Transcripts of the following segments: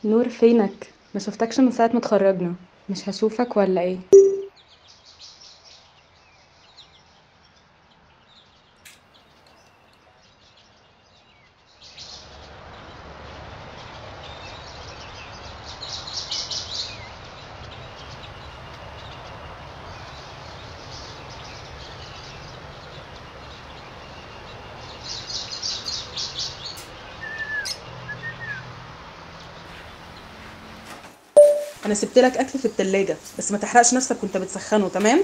نور فينك ما شفتكش من ساعة ما اتخرجنا مش هشوفك ولا ايه انا سبت لك اكل في التلاجة بس ما تحرقش نفسك وانت بتسخنه تمام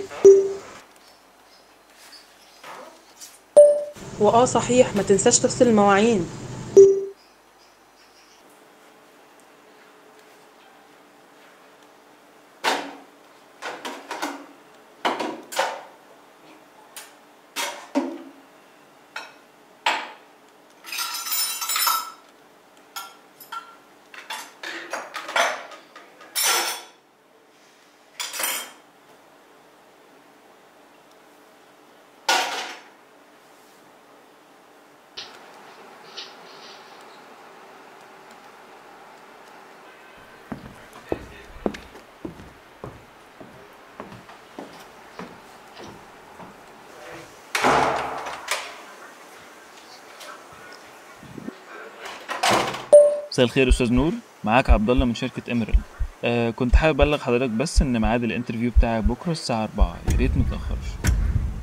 واه صحيح ما تنساش تغسل المواعين مساء الخير استاذ نور معاك عبد الله من شركه ايميرالد آه كنت حابب ابلغ حضرتك بس ان ميعاد الانترفيو بتاعك بكره الساعه 4 يا ريت متاخرش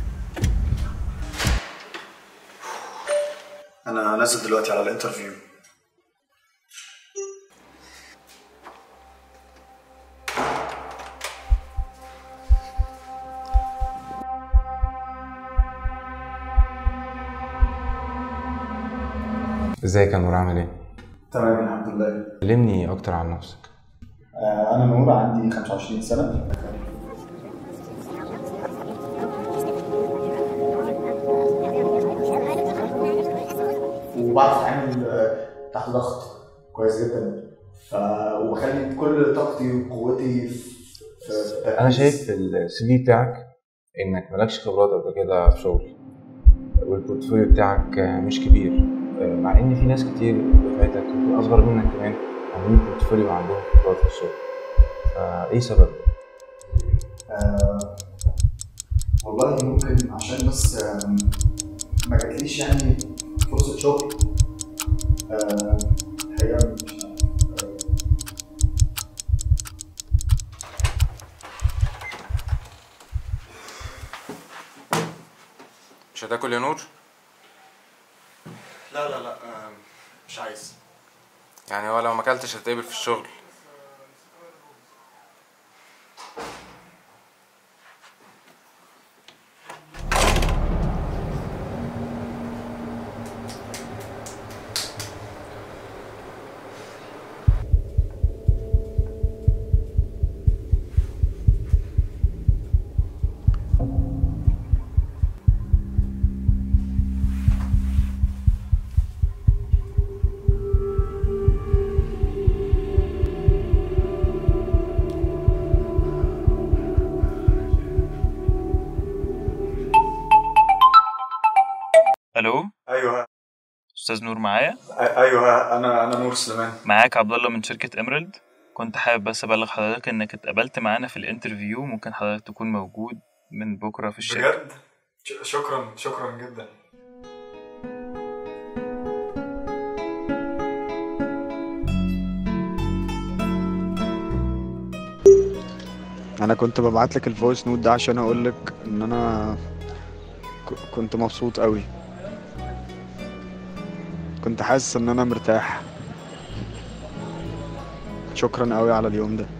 انا نازل دلوقتي على الانترفيو ازيك يا نور عامل ايه؟ تمام الحمد لله كلمني اكتر عن نفسك آه، انا نور عندي 25 سنه وبعرف اتعامل آه، تحت ضغط كويس جدا ف... وبخلي كل طاقتي وقوتي في في انا شايف في السي في بتاعك انك مالكش خبرات قبل كده في شغل والبورتفوليو بتاعك مش كبير مع ان في ناس كتير دفعتك يمكن اصغر منك كمان عاملين بورتفوليو وعندهم خبرات في الشغل فايه سبب؟ آه، والله ممكن عشان بس آم، ما جاتليش يعني فرصة شغل آه، الحقيقة مش آه، مش هتاكل يا نور؟ لا لا لا آه، مش عايز يعني هو لو ما اكلتش هتقبل في الشغل الو ايوه استاذ نور معايا ايوه انا انا نور سليمان معاك عبد الله من شركه ايميرالد كنت حابب بس ابلغ حضرتك انك اتقبلت معانا في الانترفيو ممكن حضرتك تكون موجود من بكره في الشركه بجد ش- شكرا شكرا جدا انا كنت ببعت لك الفويس نوت ده عشان اقول لك ان انا ك- كنت مبسوط قوي كنت حاسس ان انا مرتاح شكرا قوي على اليوم ده